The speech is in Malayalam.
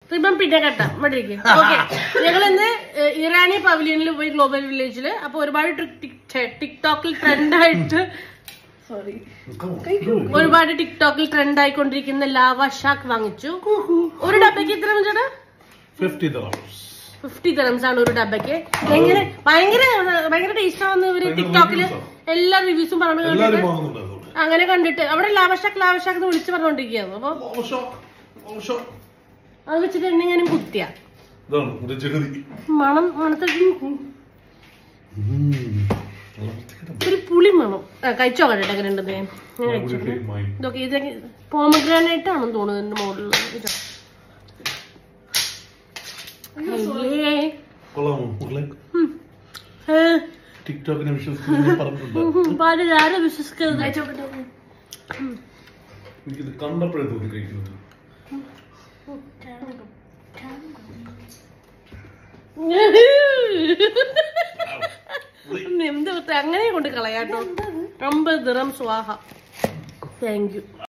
റിബൺ പിന്നെ കെട്ടാം ഇവിടെ ഇരിക്കും ഓക്കെ ഞങ്ങൾ ഇന്ന് ഇറാനി പവലിയനിൽ പോയി ഗ്ലോബൽ വില്ലേജില് അപ്പൊ ഒരുപാട് ടിക്- ടിക്ടോക്കിൽ ട്രെൻഡായിട്ട് സോറി ഒരുപാട് ടിക്ടോക്കിൽ ട്രെൻഡ് ആയിക്കൊണ്ടിരിക്കുന്ന ലാവ ഷാക്ക് വാങ്ങിച്ചു ഒരു ഡബയ്ക്ക് എത്ര ചേട്ടാ ഫിഫ്റ്റി dollars. ഫിഫ്റ്റി തരംസ് ആണ് ഒരു ഡബയ്ക്ക് എങ്ങനെ ഭയങ്കര ഭയങ്കര ടേസ്റ്റ് ആവുന്ന ഇവര് ഭയങ്കര ടിക്ടോക്കില് reviews ആ. എല്ലാ റിവ്യൂസും പറഞ്ഞു എല്ലാരും കണ്ടിട്ട് വാങ്ങുന്നുണ്ട് അതുകൊണ്ട് അങ്ങനെ കണ്ടിട്ട് അവിടെ ലാവഷാക്ക് ലാവഷാക്ക് എന്ന് വിളിച്ച് പറഞ്ഞോണ്ടിരിക്കുകയാണ് അപ്പൊ മോശം മോശം അത് വെച്ചിട്ട് എന്നെങ്ങാനും കുത്തിയ ഇതാണ് ഒരു ജഗതി മണം മണത്തിൽ ഒരു പുളി മണം ആ, കഴിച്ചോ കണ്ടിട്ട് എങ്ങനെ ഉണ്ടെന്ന് ഞാൻ ഞാൻ കഴിച്ചു ഇതൊക്കെ ഇതൊക്കെ പോമഗ്രാനൈറ്റ് ആണെന്ന് തോന്നുന്നു ഇതിന്റെ മുകളിൽ ഇതോ അയ്യേ. കൊള്ളാമോ മക്കളെ ഉം. ഏ, ടിക്ടോക്കിനെ വിശ്വസിക്കുന്നു പറഞ്ഞിട്ടുണ്ട് ഉം, പാല് ആരും വിശ്വസിക്കരുത് കഴിച്ചോക്കട്ടെ എനിക്കിത് കണ്ടപ്പോഴേ തോന്നി കഴിക്കുന്നത് എന്ത് അങ്ങനെ കൊണ്ട് കളയാട്ടോ അമ്പത് ദിറം സ്വാഹ താങ്ക് യു